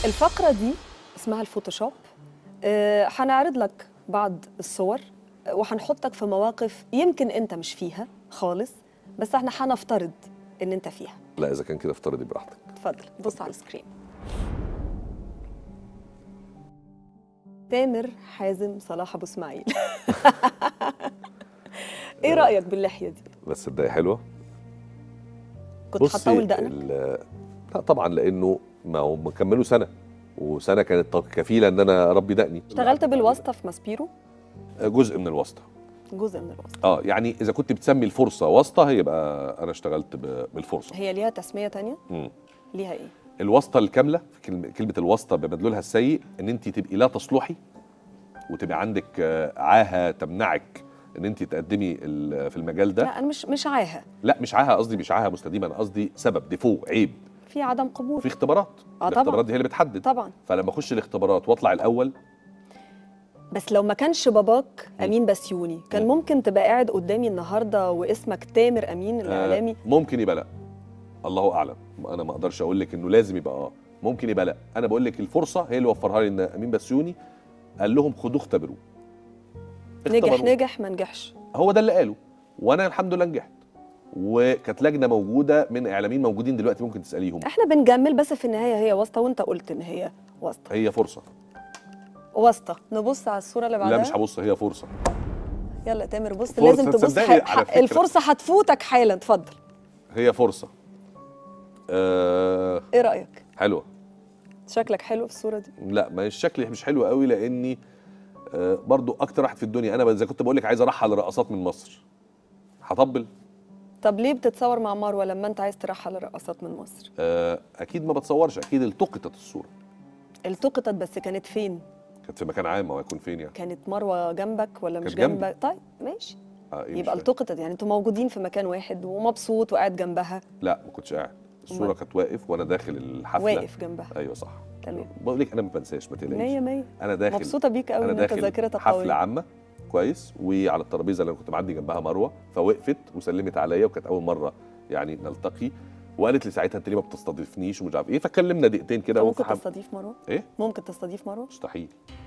الفقرة دي اسمها الفوتوشوب آه، هنعرض لك بعض الصور آه، وهنحطك في مواقف يمكن انت مش فيها خالص بس احنا هنفترض ان انت فيها لا اذا كان كده افترضي براحتك اتفضل بص على السكرين تامر حازم صلاح ابو اسماعيل ايه رايك باللحيه دي بس تصدقي حلوه كنت هتطول دقنك ال- لا طبعا لانه ما هو ما كملوا سنه وسنه كانت طب- كفيله ان انا اربي دقني اشتغلت بالواسطه في ماسبيرو جزء من الواسطه جزء من الواسطه اه يعني اذا كنت بتسمي الفرصه واسطه هيبقى انا اشتغلت ب- بالفرصه هي ليها تسميه تانية مم. ليها ايه الواسطه الكامله في كلمه كلمه الواسطه بمدلولها السيء ان انت تبقي لا تصلحي وتبقى عندك آه، عاهه تمنعك ان انت تقدمي ال- في المجال ده لا انا مش مش عاهه لا مش عاهه قصدي مش عاهه مستديمه انا قصدي سبب ديفو عيب في عدم قبول في اختبارات آه طبعاً. الاختبارات دي هي اللي بتحدد طبعا فلما اخش الاختبارات واطلع الاول بس لو ما كانش باباك امين بسيوني كان مم. ممكن تبقى قاعد قدامي النهارده واسمك تامر امين الاعلامي آه ممكن يبقى لا الله اعلم انا ما اقدرش اقول لك انه لازم يبقى اه ممكن يبقى لا انا بقول لك الفرصه هي اللي وفرها لي ان امين بسيوني قال لهم خدوه اختبروه نجح اختبروه. نجح ما نجحش هو ده اللي قاله وانا الحمد لله نجحت وكانت لجنه موجوده من اعلاميين موجودين دلوقتي ممكن تساليهم احنا بنجمل بس في النهايه هي واسطه وانت قلت ان هي واسطه هي فرصه واسطه نبص على الصوره اللي بعدها لا مش هبص هي فرصه يلا يا تامر بص فرصة، لازم تبص تصدقي ح... على ح... فكرة. الفرصه هتفوتك حالا اتفضل هي فرصه آه ايه رايك حلوه شكلك حلو في الصوره دي لا ما الشكل مش حلو قوي لاني آه برضو اكتر واحد في الدنيا انا زي كنت بقول لك عايز ارحل رقصات من مصر هطبل طب ليه بتتصور مع مروه لما انت عايز ترحل الرقصات من مصر آه اكيد ما بتصورش اكيد التقطت الصوره التقطت بس كانت فين كانت في مكان عام او هيكون فين يعني كانت مروه جنبك ولا مش كانت جنبي. جنبك طيب ماشي آه إيه مش يبقى فاهم. التقطت يعني انتوا موجودين في مكان واحد ومبسوط وقاعد جنبها لا ما كنتش قاعد الصوره أمال؟ كانت واقف وانا داخل الحفله واقف جنبها ايوه صح تمام بقول لك انا ما بنساش ما تقلقيش مية مية انا داخل مبسوطه بيك قوي انا ان انت داخل ذاكرتك حفله قويه عامه كويس وعلى الترابيزه اللي انا كنت معدي جنبها مروه فوقفت وسلمت عليا وكانت اول مره يعني نلتقي وقالت لي ساعتها انت ليه ما بتستضيفنيش ومش عارف ايه فكلمنا دقيقتين كده ممكن وفحب- تستضيف مروه ايه ممكن تستضيف مروه مستحيل